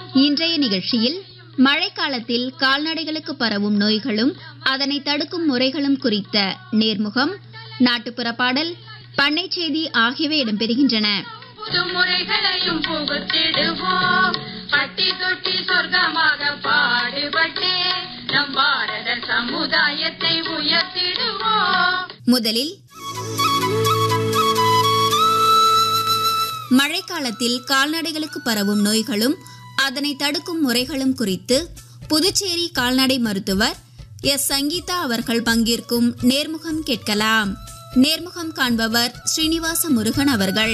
இன்றைய நிகழ்ச்சியில் மழைக்காலத்தில் கால்நடைகளுக்கு பரவும் நோய்களும் அதனை தடுக்கும் முறைகளும் குறித்த நேர்முகம் நாட்டுப்புற பாடல் பண்ணை செய்தி ஆகியவை இடம்பெறுகின்றன புது முறைகளையும் புகுத்திடுவோம் பட்டி தொட்டி சொர்க்கமாக பாடுபட்டே நம் பாரத சமுதாயத்தை உயர்த்திடுவோம் முதலில் மழைக்காலத்தில் கால்நடைகளுக்கு பரவும் நோய்களும் அதனை தடுக்கும் முறைகளும் குறித்து புதுச்சேரி கால்நடை மருத்துவர் எஸ் சங்கீதா அவர்கள் பங்கேற்கும் நேர்முகம் கேட்கலாம் நேர்முகம் காண்பவர் ஸ்ரீனிவாச முருகன் அவர்கள்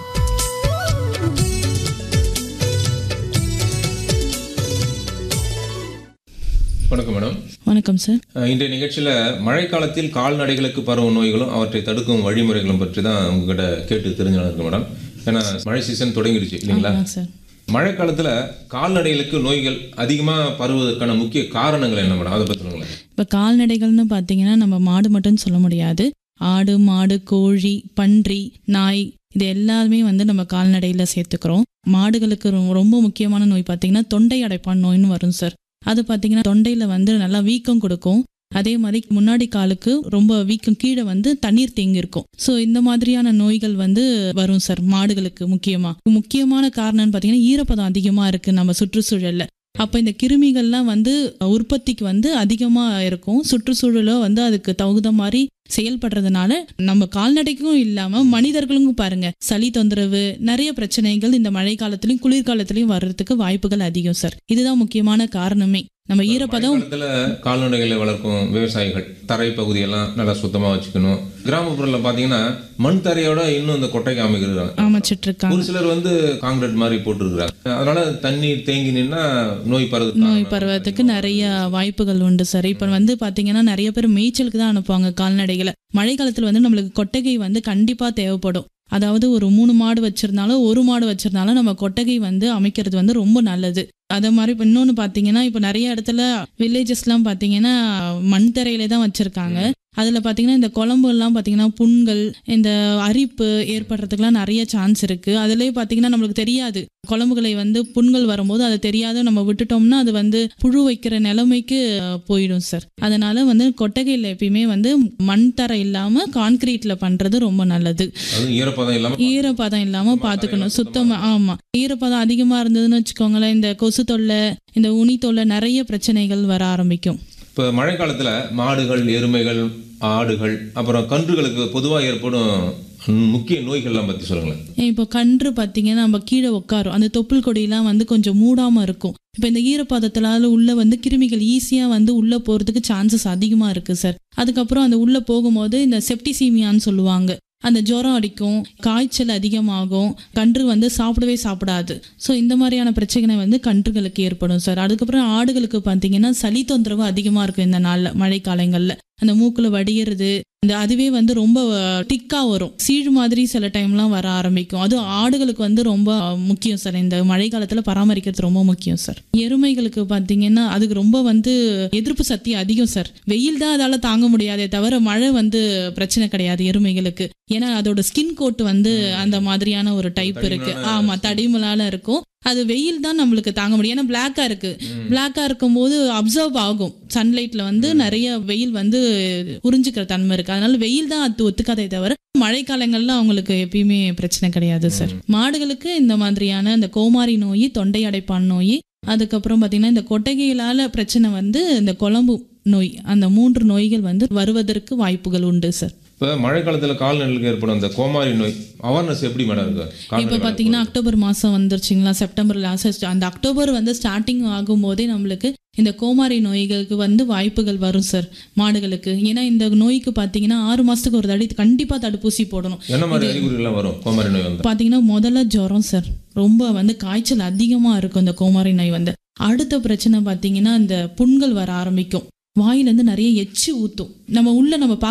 வணக்கம் மேடம் வணக்கம் சார் அஹ் இன்றைய நிகழ்ச்சியில் மழைக்காலத்தில் கால்நடைகளுக்கு பரவும் நோய்களும் அவற்றை தடுக்கும் வழிமுறைகளும் பற்றி தான் உங்ககிட்ட கேட்டு தெரிஞ்சுக்கலாம் இருக்கு மேடம் ஏன்னா மழை சீசன் தொடங்கிடுச்சு இல்லைங்களா ஆமாம் சார் மழைக்காலத்தில் கால்நடைகளுக்கு நோய்கள் அதிகமாக பரவுவதற்கான முக்கிய காரணங்கள் என்ன மேடம் அதை பற்றி சொல்லுங்களேன் இப்போ கால்நடைகள்னு பார்த்தீங்கன்னா நம்ம மாடு மட்டும் சொல்ல முடியாது ஆடு மாடு கோழி பன்றி நாய் இது எல்லாமே வந்து நம்ம கால்நடையில் சேர்த்துக்கிறோம் மாடுகளுக்கு ரொ- ரொம்ப முக்கியமான நோய் பார்த்தீங்கன்னா தொண்டை அடைப்பான் நோய்னு வரும் சார் அது பார்த்தீங்கன்னா தொண்டையில் வந்து நல்லா வீக்கம் கொடுக்கும் அதே மாதிரி முன்னாடி காலுக்கு ரொம்ப வீக்கம் கீழே வந்து தண்ணீர் தேங்கி இருக்கும் ஸோ இந்த மாதிரியான நோய்கள் வந்து வரும் சார் மாடுகளுக்கு முக்கியமா முக்கியமான காரணம்னு பார்த்தீங்கன்னா ஈரப்பதம் அதிகமாக இருக்கு நம்ம சுற்றுச்சூழல்ல அப்போ இந்த கிருமிகள்லாம் வந்து உற்பத்திக்கு வந்து அதிகமாக இருக்கும் சுற்றுச்சூழலும் வந்து அதுக்கு தகுந்த மாதிரி செயல்படுறதுனால நம்ம கால்நடைக்கும் இல்லாம மனிதர்களுக்கும் பாருங்க சளி தொந்தரவு நிறைய பிரச்சனைகள் இந்த மழை காலத்திலயும் குளிர்காலத்திலயும் வர்றதுக்கு வாய்ப்புகள் அதிகம் சார் இதுதான் முக்கியமான காரணமே நம்ம ஈரப்பதம் மழைக்காலத்தில் கால்நடைகளை வளர்க்கும் விவசாயிகள் தரை பகுதியெல்லாம் நல்லா சுத்தமாக வச்சுக்கணும் கிராமப்புறத்தில் பார்த்தீங்கன்னா மண் தரையோட இன்னும் இந்த கொட்டைக்கு அமைக்கிறாங்க அமைச்சிட்டு இருக்காங்க ஒரு சிலர் வந்து காங்கிரீட் மாதிரி போட்டுருக்குறாங்க அதனால தண்ணீர் தேங்கி நின்னா நோய் பரவு நோய் பரவறதுக்கு நிறைய வாய்ப்புகள் உண்டு சார் இப்போ வந்து பாத்தீங்கன்னா நிறைய பேர் மேய்ச்சலுக்கு தான் அனுப்புவாங்க கால்நடைகளை மழை காலத்துல வந்து நம்மளுக்கு கொட்டகை வந்து கண்டிப்பா தேவைப்படும் அதாவது ஒரு மூணு மாடு வச்சிருந்தாலும் ஒரு மாடு வச்சிருந்தாலும் நம்ம கொட்டகை வந்து அமைக்கிறது வந்து ரொம்ப நல்லது அதே மாதிரி இப்போ இன்னொன்று பார்த்தீங்கன்னா இப்போ நிறைய இடத்துல வில்லேஜஸ்லாம் பார்த்தீங்கன்னா மண் தரையில தான் வச்சிருக்காங்க அதில் பார்த்தீங்கன்னா இந்த குழம்புலாம் பார்த்தீங்கன்னா புண்கள் இந்த அரிப்பு ஏற்படுறதுக்குலாம் நிறைய சான்ஸ் இருக்கு அதுலேயே பார்த்தீங்கன்னா நம்மளுக்கு தெரியாது குழம்புகளை வந்து புண்கள் வரும்போது அது தெரியாத நம்ம விட்டுட்டோம்னா அது வந்து புழு வைக்கிற நிலைமைக்கு அஹ், போயிடும் சார் அதனால வந்து கொட்டகையில் எப்பயுமே வந்து மண் தரை இல்லாம கான்கிரீட்ல பண்றது ரொம்ப நல்லது அதுவும் ஈரப்பதம் இல்லாமல் ஈரப்பதம் இல்லாம பாத்துக்கணும் சுத்தமா ஆமா ஈரப்பதம் அதிகமா இருந்ததுன்னு வச்சுக்கோங்களேன் இந்த கொசு தொல்லை இந்த உனி தொல்லை நிறைய பிரச்சனைகள் வர ஆரம்பிக்கும் இப்போ மழைக்காலத்தில் மாடுகள் எருமைகள் ஆடுகள் அப்புறம் கன்றுகளுக்கு பொதுவாக ஏற்படும் முக்கிய நோய்கள்லாம் பற்றி சொல்லுங்களேன் இப்போ கன்று பார்த்தீங்கன்னா நம்ம கீழே உட்காரும் அந்த தொப்புள் கொடியெல்லாம் வந்து கொஞ்சம் மூடாம இருக்கும் இப்போ இந்த ஈரப்பதத்தினால உள்ள வந்து கிருமிகள் ஈஸியாக வந்து உள்ள போறதுக்கு சான்சஸ் அதிகமாக இருக்கு சார் அதுக்கப்புறம் அந்த உள்ள போகும்போது இந்த செப்டிசீமியான்னு சொல்லுவாங்க அந்த ஜுரம் அடிக்கும் காய்ச்சல் அதிகமாகும் கன்று வந்து சாப்பிடவே சாப்பிடாது ஸோ இந்த மாதிரியான பிரச்சனை வந்து கன்றுகளுக்கு ஏற்படும் சார் அதுக்கப்புறம் ஆடுகளுக்கு பார்த்தீங்கன்னா சளி தொந்தரவு அதிகமாக இருக்கும் இந்த நாளில் மழைக்காலங்களில் அந்த மூக்குல வடிகிறது இந்த அதுவே வந்து ரொம்ப திக்கா வரும் சீழ் மாதிரி சில டைம்லாம் வர ஆரம்பிக்கும் அது ஆடுகளுக்கு வந்து ரொம்ப முக்கியம் சார் இந்த மழை காலத்துல பராமரிக்கிறது ரொம்ப முக்கியம் சார் எருமைகளுக்கு பார்த்தீங்கன்னா அதுக்கு ரொம்ப வந்து எதிர்ப்பு சக்தி அதிகம் சார் வெயில் தான் அதால தாங்க முடியாதே தவிர மழை வந்து பிரச்சனை கிடையாது எருமைகளுக்கு ஏன்னா அதோட ஸ்கின் கோட் வந்து அந்த மாதிரியான ஒரு டைப் இருக்கு ஆமா தடிமலால இருக்கும் அது வெயில் தான் நம்மளுக்கு தாங்க முடியும் ஏன்னா பிளாக்கா இருக்கு பிளாக்கா இருக்கும்போது அப்சர்வ் ஆகும் சன்லைட்ல வந்து நிறைய வெயில் வந்து உறிஞ்சிக்கிற தன்மை இருக்கு அதனால வெயில் தான் அது ஒத்துக்காதே தவிர மழைக்காலங்கள்ல அவங்களுக்கு எப்பயுமே பிரச்சனை கிடையாது சார் மாடுகளுக்கு இந்த மாதிரியான இந்த கோமாரி நோய் தொண்டை அடைப்பான் நோய் அதுக்கப்புறம் பார்த்தீங்கன்னா இந்த கொட்டகைகளால பிரச்சனை வந்து இந்த குழம்பு நோய் அந்த மூன்று நோய்கள் வந்து வருவதற்கு வாய்ப்புகள் உண்டு சார் இப்போ மழைக்காலத்தில் கால்நடைகளுக்கு ஏற்படும் அந்த கோமாரி நோய் அவேர்னஸ் எப்படி மேடம் இருக்கு இப்போ கால்நடை பார்த்தீங்கன்னா அக்டோபர் மாதம் வந்துருச்சுங்களா செப்டம்பர் லாஸ்ட் அந்த அக்டோபர் வந்து ஸ்டார்டிங் ஆகும்போதே நம்மளுக்கு இந்த கோமாரி நோய்களுக்கு வந்து வாய்ப்புகள் வரும் சார் மாடுகளுக்கு ஏன்னா இந்த நோய்க்கு பார்த்தீங்கன்னா ஆறு மாதத்துக்கு ஒரு தடவை கண்டிப்பாக தடுப்பூசி போடணும் என்ன மாதிரி அறிகுறிகள்லாம் வரும் கோமாரி நோய் வந்து பார்த்தீங்கன்னா முதல்ல ஜுரம் சார் ரொம்ப வந்து காய்ச்சல் அதிகமாக இருக்கும் இந்த கோமாரி நோய் வந்து அடுத்த பிரச்சனை பார்த்தீங்கன்னா இந்த புண்கள் வர ஆரம்பிக்கும் வாயிலேருந்து நிறைய எச்சி ஊற்றும் நம்ம உள்ள நம்ம